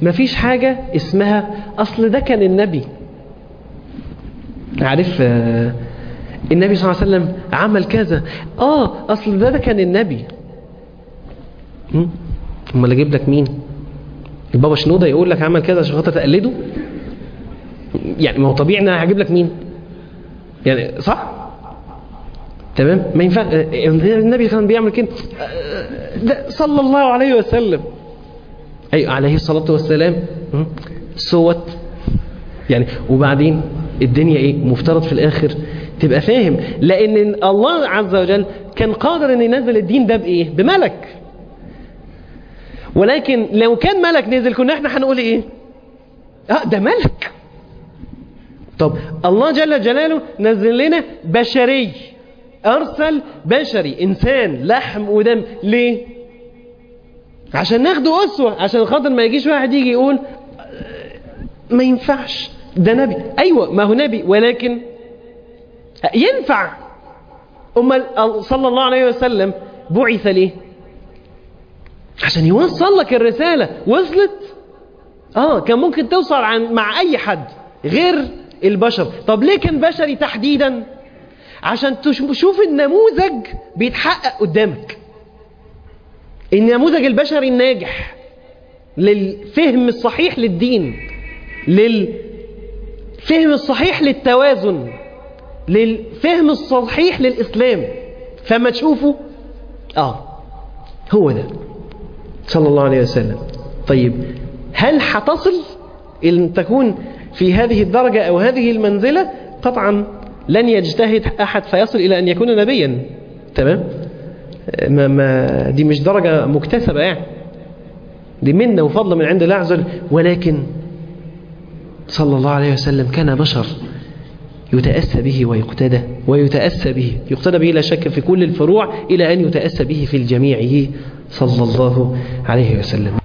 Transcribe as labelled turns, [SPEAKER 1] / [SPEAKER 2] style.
[SPEAKER 1] مفيش حاجة اسمها أصل ده كان النبي عارف آه، النبي صلى الله عليه وسلم عمل كذا آه أصل ده ده كان النبي هم؟ امال اجيب لك مين البابا شنودة يقول لك عمل كذا عشان خاطر تقلده يعني ما هو طبيعي ان انا هجيب لك مين يعني صح تمام ما ينفع النبي كان بيعمل كده ده صلى الله عليه وسلم اي عليه الصلاه والسلام م? صوت يعني وبعدين الدنيا ايه مفترض في الاخر تبقى فاهم لان الله عز وجل كان قادر ان ينزل الدين ده بايه بملك ولكن لو كان ملك نزل كنا احنا هنقول ايه اه ده ملك طب الله جل جلاله نزل لنا بشري ارسل بشري انسان لحم ودم ليه عشان ناخده اسوه عشان خاطر ما يجيش واحد يجي يقول آه، ما ينفعش ده نبي ايوه ما هو نبي ولكن ينفع امال صلى الله عليه وسلم بعث ليه عشان يوصل لك الرسالة وصلت اه كان ممكن توصل عن مع اي حد غير البشر طب ليه كان بشري تحديدا عشان تشوف النموذج بيتحقق قدامك النموذج البشري الناجح للفهم الصحيح للدين للفهم الصحيح للتوازن للفهم الصحيح للإسلام فما تشوفه اه هو ده صلى الله عليه وسلم طيب هل هتصل ان تكون في هذه الدرجة او هذه المنزلة قطعا لن يجتهد احد فيصل الى ان يكون نبيا تمام ما ما دي مش درجة مكتسبة يعني دي منة وفضل من عند الله عز وجل ولكن صلى الله عليه وسلم كان بشر يتأسى به ويقتدى ويتأسى به يقتدى به لا شك في كل الفروع إلى أن يتأسى به في الجميع صلى الله عليه وسلم